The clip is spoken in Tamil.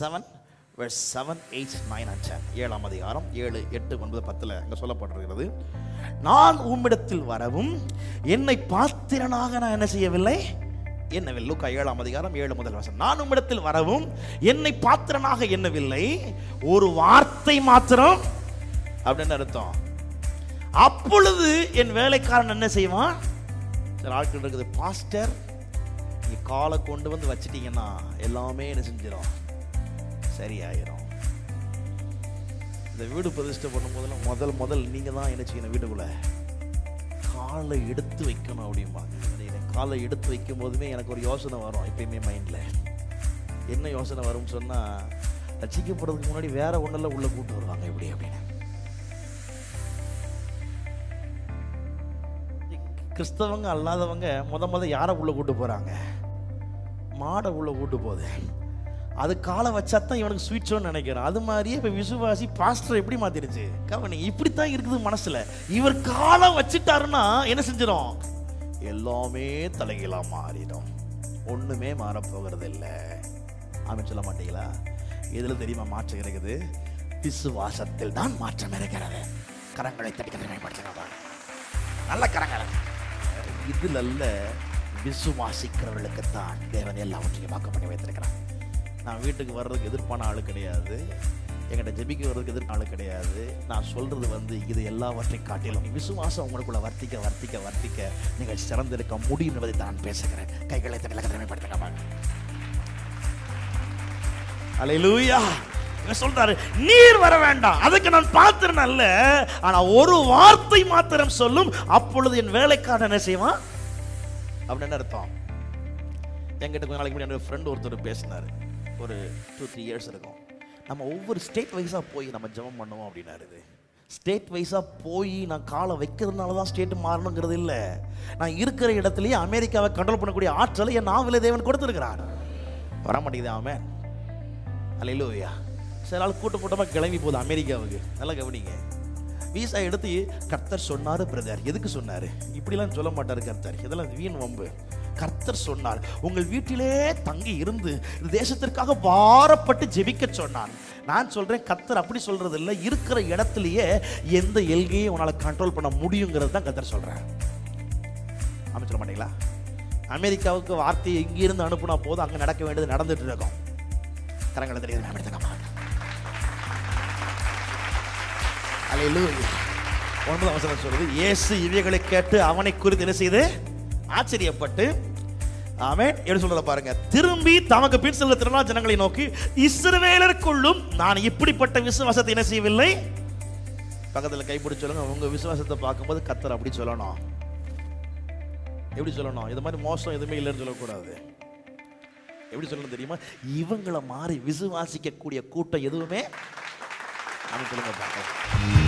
Seven verse seven eight nine and ten ஏழாம் அதிகாரம் ஏழு எட்டு ஒன்பது பத்தில் அங்கே சொல்லப்பட்டிருக்கிறது நான் உம்மிடத்தில் வரவும் என்னை பாத்திரனாக நான் என்ன செய்யவில்லை என்னவில்லை லூக்கா ஏழாம் அதிகாரம் ஏழு முதல் வசனம் நான் உம்மிடத்தில் வரவும் என்னை பாத்திரனாக எண்ணவில்லை ஒரு வார்த்தை மாத்திரம் அப்படின்னு அர்த்தம் அப்பொழுது என் வேலைக்காரன் என்ன செய்வான் சில ஆட்கள் இருக்குது பாஸ்டர் நீ காலை கொண்டு வந்து வச்சிட்டீங்கன்னா எல்லாமே என்ன செஞ்சிடும் சரியாயிரும் இந்த வீடு பிரதிஷ்டை பண்ணும்போதெல்லாம் முதல் முதல் நீங்க தான் என்ன செய்யணும் வீட்டுக்குள்ள காலை எடுத்து வைக்கணும் அப்படிம்பாங்க நினைக்கிறேன். காலை எடுத்து வைக்கும் போதுமே எனக்கு ஒரு யோசனை வரும் எப்பயுமே மைண்ட்ல என்ன யோசனை வரும்னு சொன்னா ரசிக்கப்படுறதுக்கு முன்னாடி வேற ஒண்ணெல்லாம் உள்ள கூட்டு வருவாங்க எப்படி அப்படின்னு கிறிஸ்தவங்க அல்லாதவங்க முத முத யாரை உள்ள கூட்டு போறாங்க மாடை உள்ள கூட்டு போகுது அது காலை வச்சா தான் இவனுக்கு ஸ்வீட் ஷோன்னு நினைக்கிறேன் அது மாதிரியே இப்போ விசுவாசி பாஸ்டர் எப்படி மாத்திருச்சு கவனி இப்படித்தான் இருக்குது மனசுல இவர் காலை வச்சுட்டாருன்னா என்ன செஞ்சிடும் எல்லாமே தலைகீழா மாறிடும் ஒண்ணுமே மாறப்போகிறது இல்லை ஆமென் சொல்ல மாட்டீங்களா இதுல தெரியுமா மாற்றம் இருக்குது விசுவாசத்தில் தான் மாற்றம் இருக்கிறது கரங்களை தட்டி மேம்படுத்துங்க நல்ல கரங்களை இதுல அல்ல விசுவாசிக்கிறவர்களுக்குத்தான் தேவன் எல்லாவற்றையும் வாக்கு பண்ணி வைத்திருக்கிறான் நான் வீட்டுக்கு வர்றதுக்கு எதிர்ப்பான ஆளு கிடையாது என்கிட்ட ஜெபிக்க வர்றதுக்கு எதிர்ப்பான ஆளு கிடையாது நான் சொல்றது வந்து இது எல்லாவற்றையும் காட்டிலும் விசுவாசம் உங்களுக்குள்ள வர்த்திக்க வர்த்திக்க வர்த்திக்க நீங்கள் சிறந்திருக்க முடியும் என்பதை தான் பேசுகிறேன் கைகளை தட்டில கடமைப்படுத்துங்க அலையிலூயா இவன் சொல்றாரு நீர் வர வேண்டாம் அதுக்கு நான் பாத்திரம் அல்ல ஆனா ஒரு வார்த்தை மாத்திரம் சொல்லும் அப்பொழுது என் வேலைக்காரன் என்ன செய்வான் அப்படின்னு அர்த்தம் என்கிட்ட கொஞ்ச நாளைக்கு முன்னாடி ஃப்ரெண்ட் ஒருத்தர் பேசினாரு ஒரு டூ த்ரீ இயர்ஸ் இருக்கும் நம்ம ஒவ்வொரு ஸ்டேட் வைஸாக போய் நம்ம ஜெபம் பண்ணுவோம் அப்படின்னாரு இது ஸ்டேட் வைஸாக போய் நான் காலை வைக்கிறதுனால தான் ஸ்டேட் மாறணுங்கிறது இல்லை நான் இருக்கிற இடத்துலயே அமெரிக்காவை கண்ட்ரோல் பண்ணக்கூடிய ஆற்றலை என் நாவில தேவன் கொடுத்துருக்கிறான் வர மாட்டேங்குது அவன் அல்லையிலூயா சில ஆள் கூட்டம் கூட்டமாக கிளம்பி போகுது அமெரிக்காவுக்கு நல்லா கவனிங்க வீசா எடுத்து கர்த்தர் சொன்னாரு பிரதர் எதுக்கு சொன்னாரு இப்படிலாம் சொல்ல மாட்டாரு கர்த்தர் இதெல்லாம் வீண் வம்பு கர்த்தர் சொன்னார் உங்கள் வீட்டிலே தங்கி இருந்து இந்த தேசத்திற்காக வாரப்பட்டு ஜெபிக்க சொன்னான் நான் சொல்றேன் கர்த்தர் அப்படி சொல்றது இல்லை இருக்கிற இடத்துலயே எந்த எல்கையை உன்னால கண்ட்ரோல் பண்ண முடியுங்கிறது தான் கர்த்தர் சொல்றேன் ஆமாம் சொல்ல மாட்டீங்களா அமெரிக்காவுக்கு வார்த்தையை இங்கிருந்து அனுப்புனா போதும் அங்க நடக்க வேண்டியது நடந்துட்டு இருக்கும் கரங்களை தெரியாது நான் எடுத்துக்க மாட்டேன் அல்லேலூயா ஒன்பதாம் வசனம் சொல்றது இயேசு இவைகளை கேட்டு அவனை குறித்து என்ன செய்து ஆச்சரியப்பட்டு ஆமென் எப்படி சொல்றத பாருங்க திரும்பி தமக்கு பின் செல்ல திருநாள் ஜனங்களை நோக்கி இஸ்ரவேலருக்குள்ளும் நான் இப்படிப்பட்ட விசுவாசத்தை என்ன செய்யவில்லை பக்கத்துல கைப்பிடி சொல்லுங்க உங்க விசுவாசத்தை பார்க்கும்போது கத்தர் அப்படி சொல்லணும் எப்படி சொல்லணும் இது மாதிரி மோசம் எதுவுமே இல்லைன்னு சொல்லக்கூடாது எப்படி சொல்லணும் தெரியுமா இவங்கள மாறி விசுவாசிக்கக்கூடிய கூட்டம் எதுவுமே அப்படின்னு சொல்லுங்க பார்க்கலாம்